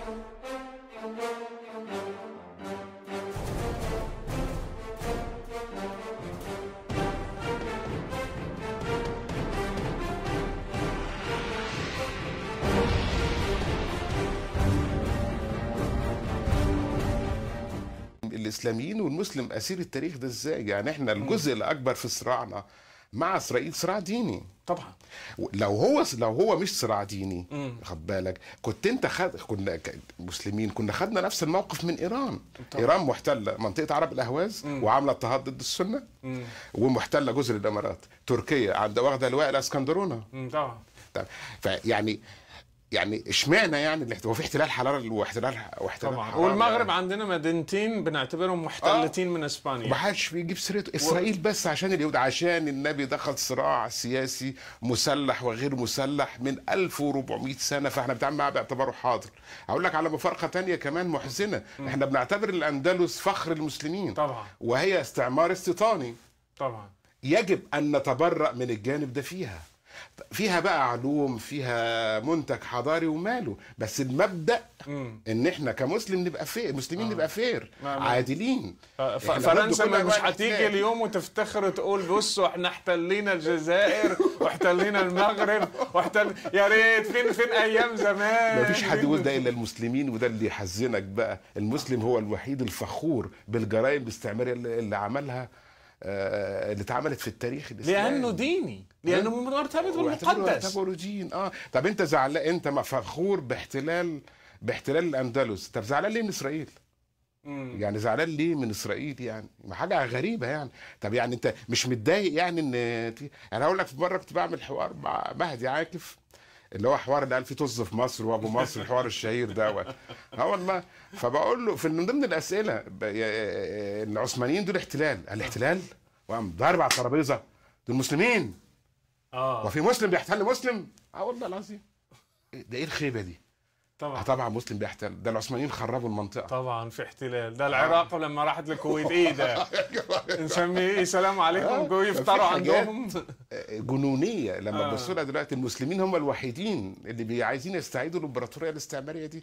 الاسلاميين والمسلم اسير التاريخ ده ازاي يعني احنا الجزء الاكبر في صراعنا مع اسرائيل صراع ديني طبعا لو هو لو هو مش صراع ديني خد بالك كنت انت خد كنا ك- مسلمين كنا خدنا نفس الموقف من ايران طبعا. ايران محتله منطقه عرب الاهواز وعامله اضطهاد ضد السنه ومحتله جزر الامارات تركيا عند واخده لواء الاسكندرونه مم، طبعا طب فيعني يعني اشمعنى يعني الاحت- هو في احتلال حراري واحتلال واحتلال طبعا حراري والمغرب يعني. عندنا مدينتين بنعتبرهم محتلتين من اسبانيا ومحدش بيجيب سيرته اسرائيل بس عشان اليهود عشان النبي دخل صراع سياسي مسلح وغير مسلح من 1400 سنه فاحنا بنتعامل معاه باعتباره حاضر اقول لك على مفارقه تانية كمان محزنه احنا بنعتبر الاندلس فخر المسلمين طبعا وهي استعمار استيطاني طبعا يجب ان نتبرأ من الجانب ده فيها فيها بقى علوم فيها منتج حضاري وماله بس المبدا مم. ان احنا كمسلم نبقى فير مسلمين نبقى فير ما- ما- عادلين ف- ف- إحنا فرنسا ضد كل مش أنواع هتيجي الاحتلال. اليوم وتفتخر وتقول بصوا احنا احتلينا الجزائر واحتلينا المغرب واحتل يا ريت فين فين ايام زمان ما فيش حد يقول ده الا المسلمين وده اللي يحزنك بقى المسلم هو الوحيد الفخور بالجرائم الاستعماريه اللي اللي عملها آه، اللي اتعملت في التاريخ الاسلامي لانه ديني لانه مرتبط واعتبره- بالمقدس اعتبره دين اه طب انت زعلان انت ما فخور باحتلال باحتلال الاندلس طب زعلان ليه من اسرائيل مم. يعني زعلان ليه من اسرائيل يعني ما حاجه غريبه يعني طب يعني انت مش متضايق يعني ان ت- يعني هقول لك في مره كنت بعمل حوار مع مهدي عاكف اللي هو حوار اللي قال فيه طز في مصر وابو مصر الحوار الشهير دوت اه والله فبقول له في من ضمن الاسئله ب- يا- العثمانيين دول احتلال قال احتلال وقام ضارب على الترابيزه دول مسلمين اه وفي مسلم بيحتل مسلم اه والله العظيم ده ايه الخيبه دي اه طبعا طبعا مسلم بيحتل ده العثمانيين خربوا المنطقه طبعا في احتلال ده العراق لما راحت الكويت ايه ده نسميه ايه سلام عليكم آه، جو ففي يفطروا حاجات عندهم جنونيه لما آه. تبص لها دلوقتي المسلمين هم الوحيدين اللي بي- عايزين يستعيدوا الامبراطوريه الاستعماريه دي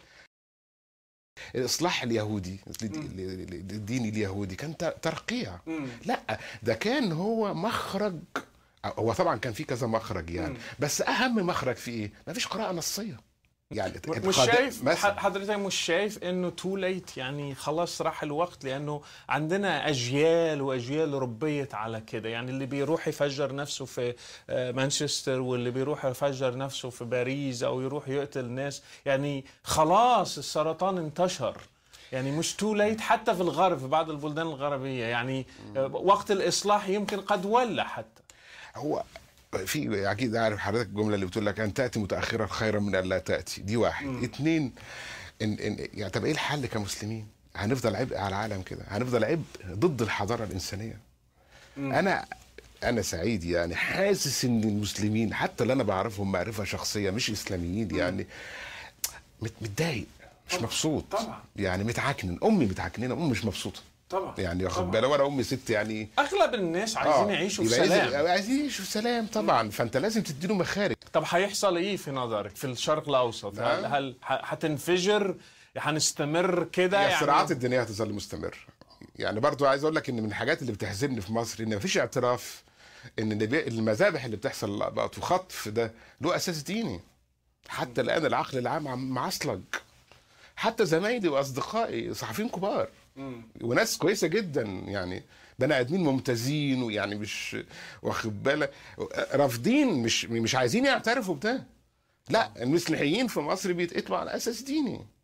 الاصلاح اليهودي الديني اليهودي كان ت- ترقيع مم. لا ده كان هو مخرج هو طبعا كان في كذا مخرج يعني بس اهم مخرج في ايه مفيش قراءه نصيه يعني مش القاد- شايف مثلا ح- حضرتك مش شايف انه تو ليت يعني خلاص راح الوقت لانه عندنا اجيال واجيال ربيت على كده يعني اللي بيروح يفجر نفسه في آه، مانشستر واللي بيروح يفجر نفسه في باريس او يروح يقتل ناس يعني خلاص السرطان انتشر يعني مش تو ليت حتى في الغرب في بعض البلدان الغربيه يعني آه، وقت الاصلاح يمكن قد ولى حتى هو في اكيد عارف حضرتك الجمله اللي بتقول لك ان تاتي متاخرا خيرا من ان لا تاتي دي واحد م. اتنين إن إن يعني طب ايه الحل كمسلمين هنفضل عبء على العالم كده هنفضل عبء ضد الحضاره الانسانيه انا انا سعيد يعني حاسس ان المسلمين حتى اللي انا بعرفهم معرفه شخصيه مش اسلاميين يعني مت- متضايق مش مبسوط طبعا. يعني متعكنن امي متعكننه امي مش مبسوطه طبعا يعني واخد بالك وانا امي ست يعني اغلب الناس عايزين يعيشوا في يبقى إذا- سلام عايزين يعيشوا في سلام طبعا فانت لازم تديله مخارج طب هيحصل ايه في نظرك في الشرق الاوسط هل, نعم. هل ح- هتنفجر هنستمر كده هي يعني الصراعات الدينيه هتظل مستمر يعني برضو عايز اقول لك ان من الحاجات اللي بتحزنني في مصر ان مفيش اعتراف ان النبي- المذابح اللي بتحصل للاباط وخطف ده له اساس ديني حتى الان العقل العام عم معصلج حتى زمايلي واصدقائي صحفيين كبار وناس كويسه جدا يعني بني ادمين ممتازين ويعني مش واخد بالك رافضين مش مش عايزين يعترفوا بده لا المسيحيين في مصر بيتقتلوا على اساس ديني